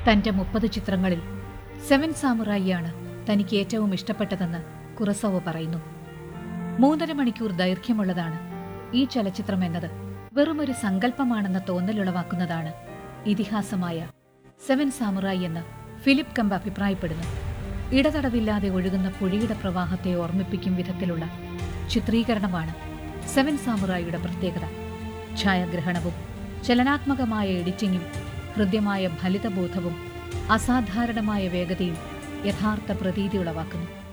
തന്റെ മുപ്പത് ചിത്രങ്ങളിൽ സെവൻ സാമുറായിയാണ് തനിക്ക് ഏറ്റവും ഇഷ്ടപ്പെട്ടതെന്ന് കുറസോവ പറയുന്നു മൂന്നര മണിക്കൂർ ദൈർഘ്യമുള്ളതാണ് ഈ ചലച്ചിത്രം എന്നത് വെറുമൊരു സങ്കല്പമാണെന്ന തോന്നലുളവാക്കുന്നതാണ് ഇതിഹാസമായ സെവൻ സാമുറായി എന്ന് ഫിലിപ്പ് കമ്പ് അഭിപ്രായപ്പെടുന്നു ഇടതടവില്ലാതെ ഒഴുകുന്ന പുഴയുടെ പ്രവാഹത്തെ ഓർമ്മിപ്പിക്കും വിധത്തിലുള്ള ചിത്രീകരണമാണ് സെവൻ സാമുറായിയുടെ പ്രത്യേകത ഛായാഗ്രഹണവും ചലനാത്മകമായ എഡിറ്റിംഗും ഹൃദ്യമായ ഫലിതബോധവും അസാധാരണമായ വേഗതയും യഥാർത്ഥ പ്രതീതി ഉളവാക്കുന്നു